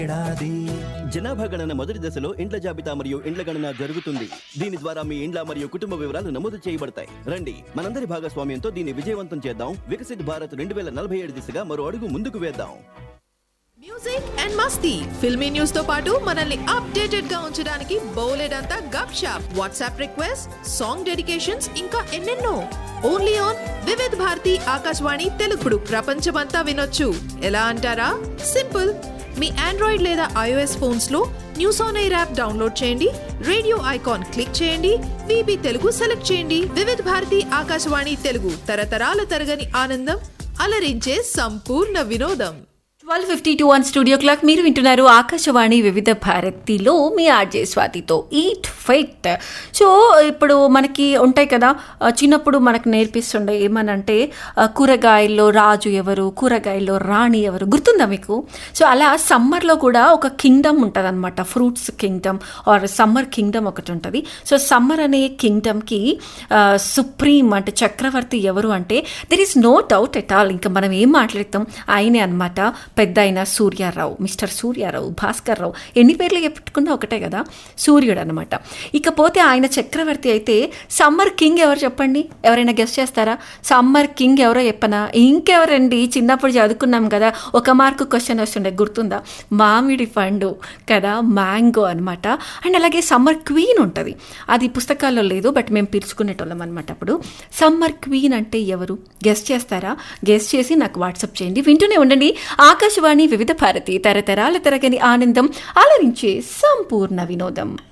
జనాభా గణన మొదటి దశలో ఇండ్ల జాబితా మరియు ఇండ్ల గణన జరుగుతుంది దీని ద్వారా మీ ఇండ్ల మరియు కుటుంబ వివరాలు నమోదు చేయబడతాయి రండి మనందరి భాగస్వామ్యంతో దీన్ని విజయవంతం చేద్దాం వికసిత్ భారత్ రెండు వేల నలభై ఏడు దిశగా మరో అడుగు ముందుకు వేద్దాం మ్యూజిక్ అండ్ మస్తీ ఫిల్మీ న్యూస్ తో పాటు మనల్ని అప్డేటెడ్ గా ఉంచడానికి బోలెడ్ అంతా gupshup WhatsApp request song dedications ఇంకా ఎన్నెన్నో ఓన్లీ ఆన్ వివిధ్ భారతి ఆకాశవాణి తెలుగుడు ప్రపంచమంతా వినొచ్చు ఎలా అంటారా సింపుల్ మీ ఆండ్రాయిడ్ లేదా ఐఓఎస్ ఫోన్స్ లో news on air app download చేయండి రేడియో ఐకాన్ క్లిక్ చేయండి విబి తెలుగు సెలెక్ట్ చేయండి వివిధ్ భారతి ఆకాశవాణి తెలుగు తరతరాల తరగని ఆనందం అలరించే సంపూర్ణ వినోదం twelve fifty two one studio clock మీరు వింటున్నారు ఆకాశవాణి వివిధ భారతిలో మీ ఆర్జే స్వాతితో ఈట్ ఫైట్ సో ఇప్పుడు మనకి ఉంటాయి కదా ఆ, చిన్నప్పుడు మనకు నేర్పిస్తుండే ఏమనంటే ఆ, కూరగాయల్లో రాజు ఎవరు కూరగాయల్లో రాణి ఎవరు గుర్తుందా మీకు సో అలా సమ్మర్లో కూడా ఒక కింగ్డమ్ ఉంటుంది అనమాట fruits kingdom or summer kingdom ఒకటి ఉంటుంది సో సమ్మర్ అనే కింగ్డమ్కి సుప్రీం అంటే చక్రవర్తి ఎవరు అంటే there is no doubt at all ఇంకా మనం ఏం మాట్లాడతాం ఆయనే అనమాట పెద్ద ఆయన సూర్యారావు మిస్టర్ సూర్యారావు భాస్కర్ రావు ఎన్ని పేర్లు చెప్పుకున్నా ఒకటే కదా సూర్యుడు అనమాట ఇకపోతే ఆయన చక్రవర్తి అయితే సమ్మర్ కింగ్ ఎవరు చెప్పండి ఎవరైనా గెస్ట్ చేస్తారా సమ్మర్ కింగ్ ఎవరో చెప్పనా ఇంకెవరండి చిన్నప్పుడు చదువుకున్నాం కదా ఒక మార్కు క్వశ్చన్ వస్తుండే గుర్తుందా మామిడి పండు కదా మ్యాంగో అనమాట అండ్ అలాగే సమ్మర్ క్వీన్ ఉంటుంది అది పుస్తకాల్లో లేదు బట్ మేము పిలుచుకునేటోళ్ళం అనమాట అప్పుడు సమ్మర్ క్వీన్ అంటే ఎవరు గెస్ట్ చేస్తారా గెస్ట్ చేసి నాకు వాట్సాప్ చేయండి వింటూనే ఉండండి ఆకాశవాణి వివిధ భారతి తరతరాల తరగని ఆనందం అలరించే సంపూర్ణ వినోదం